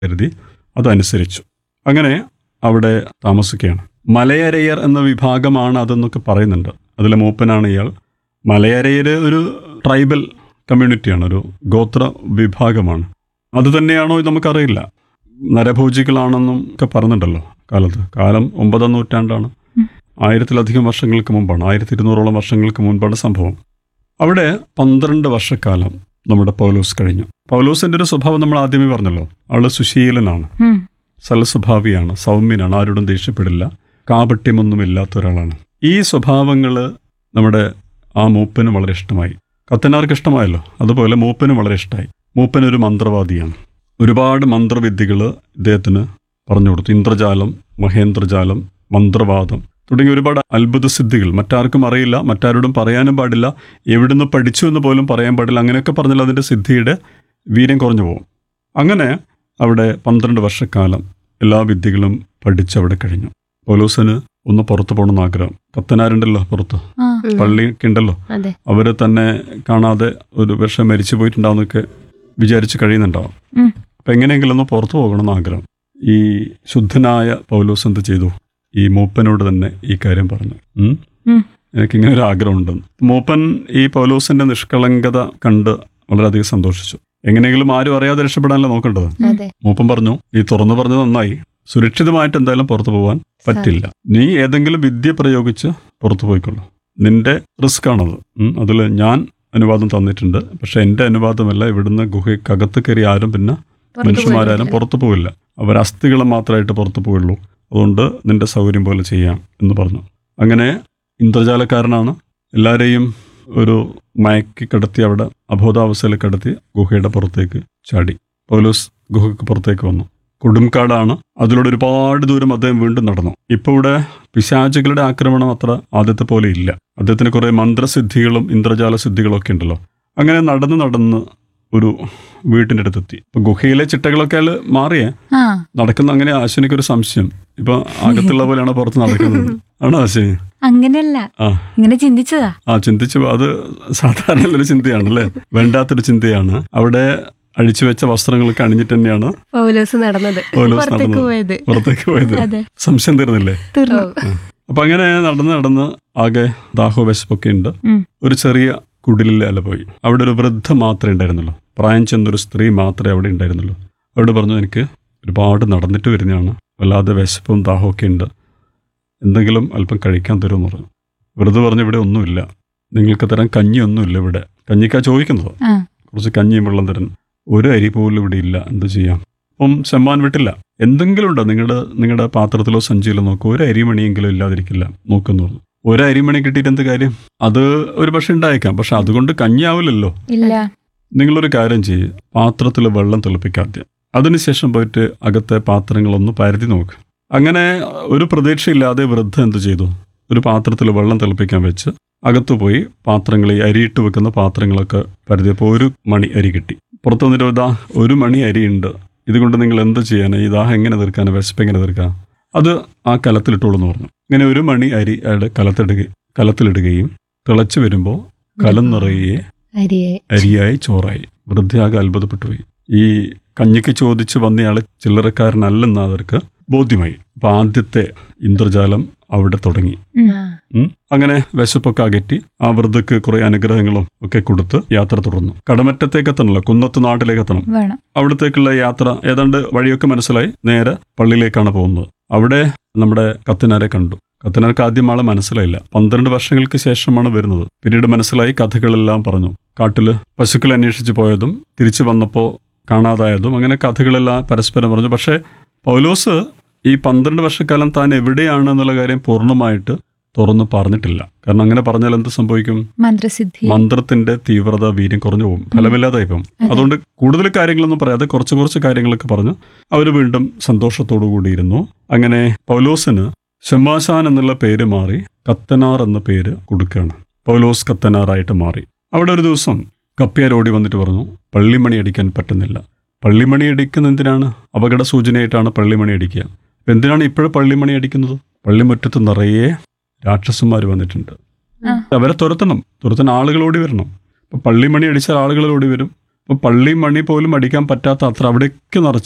കരുതി അതനുസരിച്ചു അങ്ങനെ അവിടെ താമസിക്കുകയാണ് മലയരയർ എന്ന വിഭാഗമാണ് അതെന്നൊക്കെ പറയുന്നുണ്ട് അതിലെ മൂപ്പനാണ് ഇയാൾ മലയരയർ ഒരു ട്രൈബൽ കമ്മ്യൂണിറ്റിയാണ് ഒരു ഗോത്ര വിഭാഗമാണ് അത് തന്നെയാണോ ഇത് നമുക്കറിയില്ല നരഭോജികളാണെന്നും ഒക്കെ പറഞ്ഞിട്ടുണ്ടല്ലോ കാലത്ത് കാലം ഒമ്പതാം നൂറ്റാണ്ടാണ് ആയിരത്തിലധികം വർഷങ്ങൾക്ക് മുമ്പാണ് ആയിരത്തി ഇരുന്നൂറോളം വർഷങ്ങൾക്ക് മുൻപാണ് സംഭവം അവിടെ പന്ത്രണ്ട് വർഷക്കാലം നമ്മുടെ പൗലോസ് കഴിഞ്ഞു പൗലോസിന്റെ ഒരു സ്വഭാവം നമ്മൾ ആദ്യമേ പറഞ്ഞല്ലോ ആള് സുശീലനാണ് ഉം. സൽസ്വഭാവിയാണ് സൗമ്യനാണ് ആരോടും ദേഷ്യപ്പെടില്ല കാപട്യമൊന്നും ഇല്ലാത്ത ഒരാളാണ് ഈ സ്വഭാവങ്ങൾ നമ്മുടെ ആ മൂപ്പന് വളരെ ഇഷ്ടമായി കത്തനാർക്ക് ഇഷ്ടമായല്ലോ അതുപോലെ മൂപ്പനും വളരെ ഇഷ്ടമായി മൂപ്പൻ ഒരു മന്ത്രവാദിയാണ് ഒരുപാട് മന്ത്രവിദ്യകൾ ഇദ്ദേഹത്തിന് പറഞ്ഞു കൊടുത്തു ഇന്ദ്രജാലം മഹേന്ദ്രജാലം മന്ത്രവാദം തുടങ്ങിയ ഒരുപാട് അത്ഭുത സിദ്ധികൾ മറ്റാർക്കും അറിയില്ല മറ്റാരോടും പറയാനും പാടില്ല എവിടുന്ന് പഠിച്ചു എന്ന് പോലും പറയാൻ പാടില്ല അങ്ങനെയൊക്കെ പറഞ്ഞാൽ അതിൻ്റെ സിദ്ധിയുടെ വീര്യം കുറഞ്ഞു പോകും അങ്ങനെ അവിടെ പന്ത്രണ്ട് വർഷക്കാലം എല്ലാ വിദ്യകളും പഠിച്ച് അവിടെ കഴിഞ്ഞു പോലൂസിന് ഒന്ന് പുറത്തു പോകണമെന്ന് ആഗ്രഹം കത്തനാരുണ്ടല്ലോ പുറത്ത് ആ പള്ളിയൊക്കെ ഉണ്ടല്ലോ അതെ അവരെ തന്നെ കാണാതെ ഒരു വർഷം മരിച്ചു പോയിട്ടുണ്ടാവുന്നൊക്കെ വിചാരിച്ച് കഴിയുന്നുണ്ടാവും ഉം. അപ്പം എങ്ങനെയെങ്കിലും ഒന്ന് പുറത്തു പോകണമെന്ന് ആഗ്രഹം ഈ ശുദ്ധനായ പൗലോസ് എന്ത് ചെയ്തു ഈ മൂപ്പനോട് തന്നെ ഈ കാര്യം പറഞ്ഞു ഉം? ഉം. എനിക്കിങ്ങനെ ഒരു ആഗ്രഹമുണ്ട് മൂപ്പൻ ഈ പൗലോസിന്റെ നിഷ്കളങ്കത കണ്ട് വളരെയധികം സന്തോഷിച്ചു എങ്ങനെയെങ്കിലും ആരും അറിയാതെ രക്ഷപ്പെടാനല്ല നോക്കേണ്ടത് അതെ മൂപ്പൻ പറഞ്ഞു നീ തുറന്നു പറഞ്ഞത് നന്നായി സുരക്ഷിതമായിട്ട് എന്തായാലും പുറത്തു പോകാൻ പറ്റില്ല നീ ഏതെങ്കിലും വിദ്യ പ്രയോഗിച്ച് പുറത്തു പോയിക്കൊള്ളു നിന്റെ റിസ്ക് ആണത് അതിൽ ഞാൻ അനുവാദം തന്നിട്ടുണ്ട് പക്ഷെ എൻ്റെ അനുവാദമല്ല ഇവിടുന്ന് ഗുഹയ്ക്കകത്ത് കയറി ആരും പിന്നെ മനുഷ്യന്മാരാരും പുറത്തു പോവില്ല അവർ അസ്ഥികൾ മാത്രമായിട്ട് പുറത്തു പോവുള്ളൂ അതുകൊണ്ട് നിന്റെ സൗകര്യം പോലെ ചെയ്യാം എന്ന് പറഞ്ഞു അങ്ങനെ ഇന്ദ്രജാലക്കാരനാണ് എല്ലാവരെയും ഒരു മയക്കി കിടത്തി അവിടെ അബോധാവസ്ഥയിൽ കിടത്തി ഗുഹയുടെ പുറത്തേക്ക് ചാടി പൗലോസ് ഗുഹയ്ക്ക് പുറത്തേക്ക് വന്നു കൊടുംകാടാണ് അതിലൂടെ ഒരുപാട് ദൂരം അദ്ദേഹം വീണ്ടും നടന്നു ഇപ്പോൾ ഇവിടെ പിശാചുകളുടെ ആക്രമണം അത്ര ആദ്യത്തെ പോലെ ഇല്ല അദ്ദേഹത്തിന് കുറെ മന്ത്രസിദ്ധികളും ഇന്ദ്രജാല സിദ്ധികളും ഒക്കെ ഉണ്ടല്ലോ അങ്ങനെ നടന്ന് നടന്ന് ഒരു വീട്ടിൻ്റെ അടുത്തെത്തി ഇപ്പൊ ഗുഹയിലെ ചിട്ടകളൊക്കെ അയാൾ മാറിയേ ആ നടക്കുന്ന അങ്ങനെ ആശുനിക്ക് ഒരു സംശയം ഇപ്പൊ അകത്തുള്ള പോലെയാണ് പുറത്ത് നടക്കുന്നത് ആണോ ആശുനി അങ്ങനെയല്ല ആ ഇങ്ങനെ ചിന്തിച്ചതാ ആ ചിന്തിച്ചു അത് സാധാരണ ഒരു ചിന്തയാണ് അല്ലേ വേണ്ടാത്തൊരു ചിന്തയാണ് അവിടെ അഴിച്ചു വെച്ച വസ്ത്രങ്ങളൊക്കെ അണിഞ്ഞിട്ട് തന്നെയാണ് പൗലോസ് നടന്നത് പൗലോസ് പുറത്തേക്ക് നടന്നത് പോയത് പുറത്തേക്ക് പോയത് അതെ സംശയം തീർന്നില്ലേ തീർന്നു അപ്പൊ അങ്ങനെ നടന്ന് നടന്ന് ആകെ ദാഹോ വിശപ്പൊക്കെ ഉണ്ട് ഉം. ഒരു ചെറിയ കുടിലിൽ അല പോയി അവിടെ ഒരു വൃദ്ധ മാത്രമേ ഉണ്ടായിരുന്നുള്ളൂ പ്രായം ചെന്നൊരു സ്ത്രീ മാത്രമേ അവിടെ ഉണ്ടായിരുന്നുള്ളൂ അവിടെ പറഞ്ഞു എനിക്ക് ഒരുപാട് നടന്നിട്ട് വരുന്നതാണ് വല്ലാതെ വിശപ്പും ദാഹമൊക്കെ ഉണ്ട് എന്തെങ്കിലും അല്പം കഴിക്കാൻ തരുമെന്ന് പറഞ്ഞു വെറുതെ പറഞ്ഞു ഇവിടെ ഒന്നുമില്ല നിങ്ങൾക്ക് തരാൻ കഞ്ഞിയൊന്നുമില്ല ഇവിടെ കഞ്ഞിക്കാ ചോദിക്കുന്നത് ആ കുറച്ച് കഞ്ഞിയും വെള്ളം തരുന്നു ഒരു അരി പോലും ഇവിടെ ഇല്ല എന്ത് ചെയ്യാം അപ്പം ചെമ്മാൻ വിട്ടില്ല എന്തെങ്കിലും ഉണ്ടോ നിങ്ങളുടെ നിങ്ങളുടെ പാത്രത്തിലോ സഞ്ചിയിലോ നോക്കൂ ഒരു അരിമണിയെങ്കിലും ഇല്ലാതിരിക്കില്ല നോക്കുന്നു പറഞ്ഞു ഒരു അരിമണി കിട്ടിയിട്ട് എന്ത് കാര്യം അത് ഒരു പക്ഷെ ഉണ്ടായേക്കാം പക്ഷെ അതുകൊണ്ട് കഞ്ഞിയാവില്ലല്ലോ ഇല്ല നിങ്ങളൊരു കാര്യം ചെയ്യ് പാത്രത്തിൽ വെള്ളം തിളപ്പിക്കാദ്യം അതിനുശേഷം പോയിട്ട് അകത്തെ പാത്രങ്ങളൊന്ന് പരതി നോക്ക് അങ്ങനെ ഒരു പ്രതീക്ഷയില്ലാതെ വൃദ്ധ എന്ത് ചെയ്തു ഒരു പാത്രത്തിൽ വെള്ളം തിളപ്പിക്കാൻ വെച്ച് അകത്തു പോയി പാത്രങ്ങൾ ഈ അരിയിട്ട് വെക്കുന്ന പാത്രങ്ങളൊക്കെ പരതിയപ്പോൾ ഒരു മണി അരി കിട്ടി പുറത്തു വന്നിട്ട് ഇതാ ഒരു മണി അരിയുണ്ട് ഇതുകൊണ്ട് നിങ്ങൾ എന്ത് ചെയ്യാൻ ഈ ദാഹം എങ്ങനെ തീർക്കാൻ വിശപ്പ് എങ്ങനെ തീർക്കാം അത് ആ കലത്തിലിട്ടോളൂ എന്ന് പറഞ്ഞു ഇങ്ങനെ ഒരു മണി അരി അയാളുടെ കലത്തിടുക കലത്തിലിടുകയും തിളച്ചു വരുമ്പോൾ കലം നിറയെ അരിയെ അരിയായി ചോറായി വൃദ്ധയാകെ അത്ഭുതപ്പെട്ടു പോയി ഈ കഞ്ഞിക്ക് ചോദിച്ച് വന്നയാള് ചില്ലറക്കാരനല്ലെന്ന് അവർക്ക് ബോധ്യമായി അപ്പൊ ആദ്യത്തെ ഇന്ദ്രജാലം അവിടെ തുടങ്ങി ഉം. ആ, ഉം. അങ്ങനെ വിശപ്പൊക്കെ അകറ്റി ആ വൃദ്ധക്ക് കുറെ അനുഗ്രഹങ്ങളും ഒക്കെ കൊടുത്ത് യാത്ര തുടർന്നു കടമറ്റത്തേക്ക് എത്തണല്ലോ കുന്നത്ത് നാട്ടിലേക്ക് എത്തണം വേണം അവിടത്തേക്കുള്ള യാത്ര ഏതാണ്ട് വഴിയൊക്കെ മനസ്സിലായി നേരെ പള്ളിയിലേക്കാണ് പോകുന്നത് അവിടെ നമ്മുടെ കത്തിനാരെ കണ്ടു കത്തിനാർക്ക് ആദ്യം ആളെ മനസ്സിലായില്ല പന്ത്രണ്ട് വർഷങ്ങൾക്ക് ശേഷമാണ് വരുന്നത് പിന്നീട് മനസ്സിലായി കഥകളെല്ലാം പറഞ്ഞു കാട്ടില് പശുക്കളെ അന്വേഷിച്ച് പോയതും തിരിച്ചു വന്നപ്പോൾ കാണാതായതും അങ്ങനെ കഥകളെല്ലാം പരസ്പരം പറഞ്ഞു പക്ഷേ പൗലോസ് ഈ പന്ത്രണ്ട് വർഷക്കാലം താൻ എവിടെയാണ് എന്നുള്ള കാര്യം പൂർണ്ണമായിട്ട് തുറന്നു പറഞ്ഞിട്ടില്ല കാരണം അങ്ങനെ പറഞ്ഞാൽ എന്ത് സംഭവിക്കും മന്ത്രസിദ്ധി മന്ത്രത്തിന്റെ തീവ്രത വീര്യം കുറഞ്ഞു പോകും ഫലമില്ലാതായി പോകും അതുകൊണ്ട് കൂടുതൽ കാര്യങ്ങളൊന്നും പറയാതെ കുറച്ച് കുറച്ച് കാര്യങ്ങളൊക്കെ പറഞ്ഞ് അവർ വീണ്ടും സന്തോഷത്തോടു കൂടിയിരുന്നു അങ്ങനെ പൗലോസിന് ഷമാശാൻ എന്നുള്ള പേര് മാറി കത്തനാർ എന്ന പേര് കൊടുക്കുകയാണ് പൗലോസ് കത്തനാറായിട്ട് മാറി അവിടെ ഒരു ദിവസം കപ്പ്യാർ ഓടി വന്നിട്ട് പറഞ്ഞു പള്ളിമണി അടിക്കാൻ പറ്റുന്നില്ല പള്ളിമണി അടിക്കുന്ന എന്തിനാണ് അപകട സൂചനയായിട്ടാണ് പള്ളിമണി അടിക്കുക അപ്പൊ എന്തിനാണ് ഇപ്പോഴും പള്ളിമണി അടിക്കുന്നത് പള്ളിമുറ്റത്ത് നിറയെ രാക്ഷസന്മാർ വന്നിട്ടുണ്ട് ആ. അവരെ തുരത്തണം തുരത്താൻ ആളുകൾ ഓടി വരണം അപ്പൊ പള്ളിമണി അടിച്ചാൽ ആളുകൾ ഓടി വരും അപ്പൊ പള്ളിമണി പോലും അടിക്കാൻ പറ്റാത്ത അത്ര അവിടേക്ക് നിറച്ചും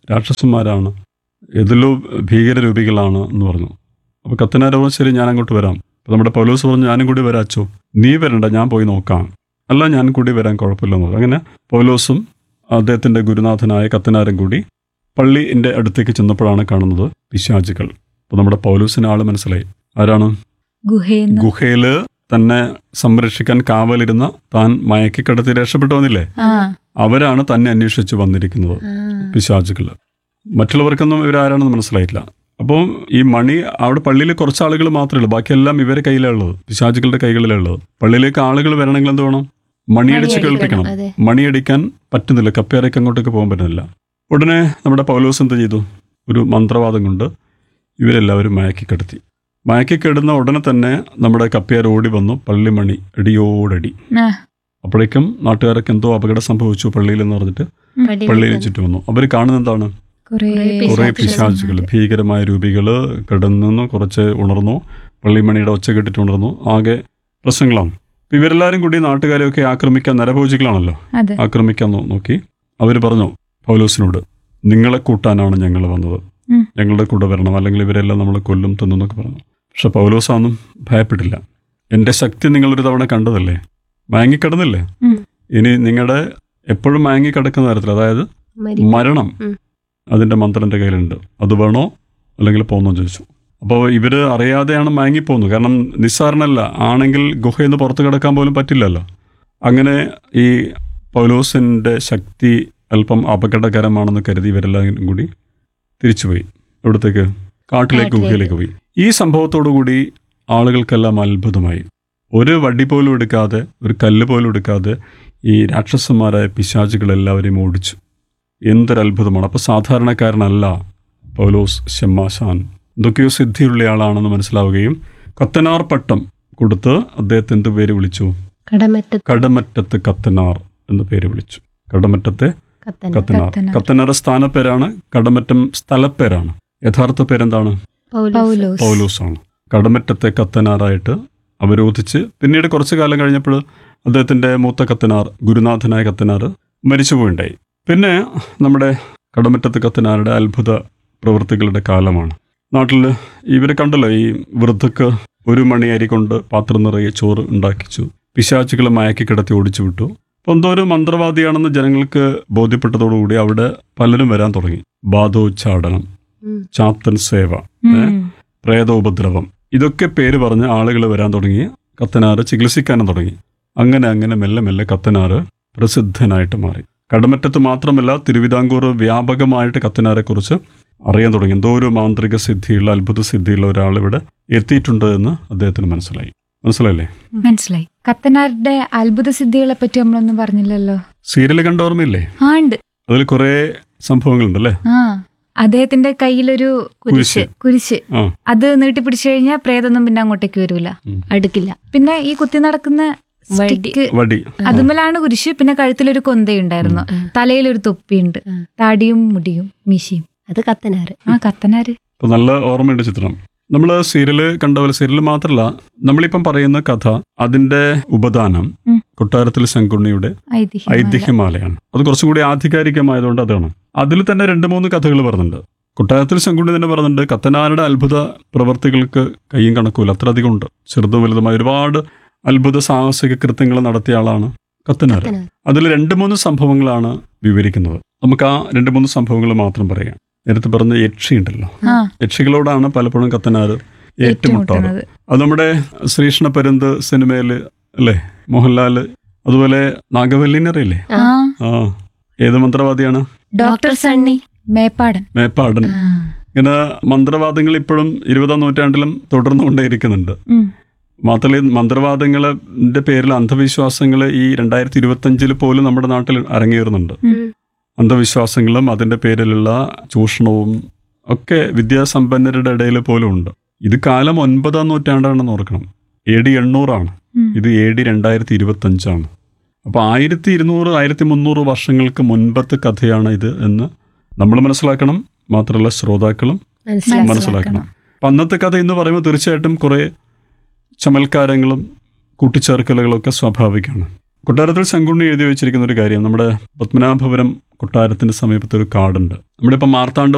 രാക്ഷസന്മാരാണ് ഏതിലോ ഭീകരരൂപികളാണ് എന്ന് പറഞ്ഞു അപ്പോൾ കത്തനാർ പറഞ്ഞു ശരി ഞാൻ അങ്ങോട്ട് വരാം അപ്പോൾ നമ്മുടെ പൗലോസ് പറഞ്ഞു ഞാനും കൂടി വരാം അച്ചോ നീ വരണ്ട ഞാൻ പോയി നോക്കാം അല്ല ഞാൻ കൂടി വരാൻ കുഴപ്പമില്ലെന്ന് പറഞ്ഞു അങ്ങനെ പൗലോസും അദ്ദേഹത്തിൻ്റെ ഗുരുനാഥനായ കത്തനാരും കൂടി പള്ളിൻ്റെ അടുത്തേക്ക് ചെന്നപ്പോഴാണ് കാണുന്നത് പിശാചുകൾ അപ്പോൾ നമ്മുടെ പൗലോസിന് ആള് മനസ്സിലായി ആരാണ് ഗുഹയെന്ന് ഗുഹയില് തന്നെ സംരക്ഷിക്കാൻ കാവലിരുന്ന താൻ മയക്കിക്കടത്തി രക്ഷപ്പെട്ടു വന്നില്ലേ ആ അവരാണ് തന്നെ അന്വേഷിച്ച് വന്നിരിക്കുന്നത് പിശാചുകൾ മറ്റുള്ളവർക്കൊന്നും ഇവരാരാണെന്ന് മനസ്സിലായിട്ടില്ല അപ്പോൾ ഈ മണി അവിടെ പള്ളിയിൽ കുറച്ച് ആളുകൾ മാത്രമേ ഉള്ളൂ ബാക്കിയെല്ലാം ഇവരെ കയ്യിലുള്ളത് പിശാചുകളുടെ കൈകളിലുള്ളത് പള്ളിയിലേക്ക് ആളുകൾ വരണമെങ്കിൽ എന്ത് വേണം മണിയടിച്ച് മണിയടിക്കണം, കേൾപ്പിക്കണം അതെ. മണിയടിക്കാൻ പറ്റുന്നില്ല കപ്പേറയ്ക്ക് അങ്ങോട്ടേക്ക് പോകാൻ പറ്റുന്നില്ല ഉടനെ നമ്മുടെ പൗലോസ് എന്ത് ചെയ്തു ഒരു മന്ത്രവാദം കൊണ്ട് ഇവരെല്ലാവരും മയക്കിക്കെടുത്തി മയക്കിക്കെടുന്ന ഉടനെ തന്നെ നമ്മുടെ കപ്പേർ ഓടി വന്നു പള്ളിമണി അടിയോടടി ആ, അപ്പോഴേക്കും നാട്ടുകാരൊക്കെ എന്തോ അപകടം സംഭവിച്ചു പള്ളിയിൽ എന്ന് പറഞ്ഞിട്ട് പള്ളിയിൽ ചുറ്റും വന്നു അവർ കാണുന്നത് എന്താണ് കുറേ കുറെ പിശാചുകൾ. പിശാചുകൾ ഭീകരമായ രൂപികള് കിടന്നു കുറച്ച് ഉണർന്നു പള്ളിമണിയുടെ ഒച്ച കേട്ടിട്ട് ഉണർന്നു ആകെ പ്രശ്നങ്ങളാണ് അപ്പൊ ഇവരെല്ലാരും കൂടി നാട്ടുകാരെയൊക്കെ ആക്രമിക്കാൻ നരഭോജികളാണല്ലോ അതെ ആക്രമിക്കാൻ നോ- നോക്കി അവർ പറഞ്ഞു പൗലോസിനോട് നിങ്ങളെ കൂട്ടാനാണ് ഞങ്ങൾ വന്നത് ഉം. ഞങ്ങളുടെ കൂടെ വരണം അല്ലെങ്കിൽ ഇവരെല്ലാം നമ്മളെ കൊല്ലും തിന്നൊക്കെ പറഞ്ഞു പക്ഷെ പൗലോസാന്നും ഭയപ്പെട്ടില്ല എൻ്റെ ശക്തി നിങ്ങളൊരു തവണ കണ്ടതല്ലേ മയങ്ങിക്കിടന്നില്ലേ ഉം. ഇനി നിങ്ങളുടെ എപ്പോഴും മയങ്ങിക്കിടക്കുന്ന തരത്തിൽ അതായത് മരണം ഉം. അതിൻ്റെ മന്ത്രം എൻ്റെ കയ്യിലുണ്ട് അത് വേണോ അല്ലെങ്കിൽ പോന്നോ ചോദിച്ചു അപ്പോൾ ഇവർ അറിയാതെയാണ് മയങ്ങിപ്പോകുന്നത് കാരണം നിസ്സാരനല്ല ആണെങ്കിൽ ഗുഹയിൽ നിന്ന് പുറത്ത് കിടക്കാൻ പോലും പറ്റില്ലല്ലോ അങ്ങനെ ഈ പൗലോസിൻ്റെ ശക്തി അല്പം അപകടകരമാണെന്ന് കരുതി ഇവരെല്ലാവരും കൂടി തിരിച്ചുപോയി എവിടത്തേക്ക് കാട്ടിലേക്ക് കാട്ടിലേക്ക്. ഗുഹയിലേക്ക് പോയി ഈ സംഭവത്തോടു കൂടി ആളുകൾക്കെല്ലാം അത്ഭുതമായി ഒരു വടി പോലും എടുക്കാതെ ഒരു കല്ല് പോലും എടുക്കാതെ ഈ രാക്ഷസന്മാരായ പിശാചുകളെല്ലാവരെയും ഓടിച്ചു എന്തൊരത്ഭുതമാണ് അപ്പോൾ സാധാരണക്കാരനല്ല പൗലോസ് ഷെമ്മാശാൻ എന്തൊക്കെയോ സിദ്ധിയുള്ള ആളാണെന്ന് മനസ്സിലാവുകയും കത്തനാർ പട്ടം കൊടുത്ത് അദ്ദേഹത്തെ എന്ത് പേര് വിളിച്ചു കടമറ്റത്ത് കടമറ്റത്ത് കത്തനാർ എന്ന് പേര് വിളിച്ചു കടമറ്റത്തെ കത്തന കത്തനാർ കത്തനാർ. കത്തനാർ സ്ഥാനപ്പേരാണ് കടമറ്റം സ്ഥലപ്പേരാണ് യഥാർത്ഥ പേരെന്താണ് പൗലോസ് പൗലോസ് പൗലോസാണ് കടമറ്റത്തെ കത്തനാറായിട്ട് അവരോധിച്ച് പിന്നീട് കുറച്ചു കാലം കഴിഞ്ഞപ്പോൾ അദ്ദേഹത്തിൻ്റെ മൂത്ത കത്തനാർ ഗുരുനാഥനായ കത്തനാർ മരിച്ചുപോയിണ്ടായി പിന്നെ നമ്മുടെ കടമറ്റത്ത് കത്തനാരുടെ അത്ഭുത പ്രവൃത്തികളുടെ കാലമാണ് നാട്ടിൽ ഇവരെ കണ്ടല്ലോ ഈ വൃദ്ധക്ക് ഒരു മണി അരി കൊണ്ട് പാത്രം നിറയെ ചോറ് ഉണ്ടാക്കിച്ചു പിശാച്ചുകളെ മയക്കി കിടത്തി ഓടിച്ചു വിട്ടു അപ്പോൾ എന്തോ ഒരു മന്ത്രവാദിയാണെന്ന് ജനങ്ങൾക്ക് ബോധ്യപ്പെട്ടതോടുകൂടി അവിടെ പലരും വരാൻ തുടങ്ങി ബാധോച്ചാടനം ഉം. ചാത്തൻ സേവ ഏ? ഉം. പ്രേതോപദ്രവം ഇതൊക്കെ പേര് പറഞ്ഞ് ആളുകൾ വരാൻ തുടങ്ങി കത്തനാറ് ചികിത്സിക്കാനും തുടങ്ങി അങ്ങനെ അങ്ങനെ മെല്ലെ മെല്ലെ കത്തനാറ് പ്രസിദ്ധനായിട്ട് മാറി കടമറ്റത്ത് മാത്രമല്ല തിരുവിതാംകൂർ വ്യാപകമായിട്ട് കത്തനാരെ കുറിച്ച് അറിയാൻ തുടങ്ങി എന്തോ ഒരു മാന്ത്രിക സിദ്ധിയുള്ള അത്ഭുത സിദ്ധിയുള്ള ഒരാൾ ഇവിടെ എത്തിയിട്ടുണ്ട് എന്ന് അദ്ദേഹത്തിന് മനസ്സിലായി മനസ്സിലായില്ലേ മനസ്സിലായി കത്തനാരുടെ അത്ഭുത സിദ്ധികളെ പറ്റി നമ്മളൊന്നും പറഞ്ഞില്ലല്ലോ സീരിയൽ കണ്ട ഓർമ്മയില്ലേ ആ ഉണ്ട് അതിൽ കുറേ സംഭവങ്ങളുണ്ടല്ലേ ആ അദ്ദേഹത്തിന്റെ കയ്യിലൊരു കുരിശ്. കുരിശ് ആ അത് നീട്ടിപ്പിടിച്ചു കഴിഞ്ഞാൽ പ്രേതൊന്നും പിന്നെ അങ്ങോട്ടേക്ക് വരൂല അടുക്കില്ല പിന്നെ ഈ കുത്തി നടക്കുന്ന വടി. സ്റ്റിക്ക് വടി അതുമലാണ് കുരിശ് പിന്നെ കഴുത്തിലൊരു കൊന്തയുണ്ടായിരുന്നു ഉം. തലയിലൊരു തൊപ്പിയുണ്ട് ഉം. താടിയും മുടിയും മീശയും അത് കത്തനാറ് ആ കത്തനാര് ഇപ്പൊ നല്ല ഓർമ്മയുണ്ട് ചിത്രം നമ്മൾ സീരിയല് കണ്ട പോലെ സീരിയൽ മാത്രമല്ല നമ്മളിപ്പം പറയുന്ന കഥ അതിന്റെ ഉപദാനം ഉം. കൊട്ടാരത്തിൽ ശങ്കുണ്ണിയുടെ ഐതിഹ്യം ഐതിഹ്യമാലയാണ് അത് കുറച്ചും കൂടി ആധികാരികമായതുകൊണ്ട് അതാണ് അതിൽ തന്നെ രണ്ട് മൂന്ന് കഥകൾ പറഞ്ഞിട്ടുണ്ട് കൊട്ടാരത്തിൽ ശങ്കുണ്ണി തന്നെ പറഞ്ഞിട്ടുണ്ട് കത്തനാരുടെ അത്ഭുത പ്രവർത്തികൾക്ക് കയ്യും കണക്കൂല അത്രയധികം ഉണ്ട് ചെറുതും വലുതുമായ ഒരുപാട് അത്ഭുത സാഹസിക കൃത്യങ്ങൾ നടത്തിയ ആളാണ് കത്തനാർ കത്തനാർ അതിൽ രണ്ട് മൂന്ന് സംഭവങ്ങളാണ് വിവരിക്കുന്നത് നമുക്ക് ആ രണ്ട് മൂന്ന് സംഭവങ്ങൾ മാത്രം പറയാം നേരത്തെ പറഞ്ഞ യക്ഷി ഉണ്ടല്ലോ ആ യക്ഷികളോടാണ് പലപ്പോഴും കത്തനാർ ഏറ്റുമുട്ടാറ് ഏറ്റുമുട്ടുന്നത് അത് നമ്മുടെ ശ്രീകൃഷ്ണ പരുന്ത് സിനിമയിൽ അല്ലേ മോഹൻലാൽ അതുപോലെ നാഗവല്ലിനറിയില്ലേ ആ ആ ഏത് മന്ത്രവാദിയാണ് ഡോക്ടർ സണ്ണി മേപ്പാടൻ മേപ്പാടൻ ഇങ്ങനെ മന്ത്രവാദങ്ങൾ ഇപ്പോഴും ഇരുപതാം നൂറ്റാണ്ടിലും തുടർന്നുകൊണ്ടേയിരിക്കുന്നുണ്ട് ഉം. മാത്രമല്ല ഈ മന്ത്രവാദങ്ങളുടെ പേരിൽ അന്ധവിശ്വാസങ്ങൾ ഈ രണ്ടായിരത്തി ഇരുപത്തഞ്ചിൽ പോലും നമ്മുടെ നാട്ടിൽ അരങ്ങേറുന്നുണ്ട് ഉം. അന്ധവിശ്വാസങ്ങളും അതിൻ്റെ പേരിലുള്ള ചൂഷണവും ഒക്കെ വിദ്യാസമ്പന്നരുടെ ഇടയിൽ പോലും ഉണ്ട് ഇത് കാലം ഒൻപതാം നൂറ്റാണ്ടാണെന്ന് ഓർക്കണം എ ഡി എണ്ണൂറാണ് ഉം. ഇത് എ ഡി രണ്ടായിരത്തി ഇരുപത്തഞ്ചാണ് അപ്പോൾ ആയിരത്തി ഇരുന്നൂറ് ആയിരത്തി മുന്നൂറ് വർഷങ്ങൾക്ക് മുൻപത്തെ കഥയാണ് ഇത് എന്ന് നമ്മൾ മനസ്സിലാക്കണം മാത്രമല്ല ശ്രോതാക്കളും മനസ്സിലാക്കി മനസ്സിലാക്കണം അപ്പം അന്നത്തെ കഥ എന്ന് പറയുമ്പോൾ തീർച്ചയായിട്ടും കുറേ ചമൽക്കാരങ്ങളും കൂട്ടിച്ചേർക്കലുകളൊക്കെ സ്വാഭാവികമാണ് കൊട്ടാരത്തിൽ ശങ്കുണ്ണി എഴുതി വെച്ചിരിക്കുന്ന ഒരു കാര്യം നമ്മുടെ പത്മനാഭപുരം കൊട്ടാരത്തിന്റെ സമീപത്ത് ഒരു കാടുണ്ട് നമ്മളിപ്പോൾ മാർത്താണ്ഡ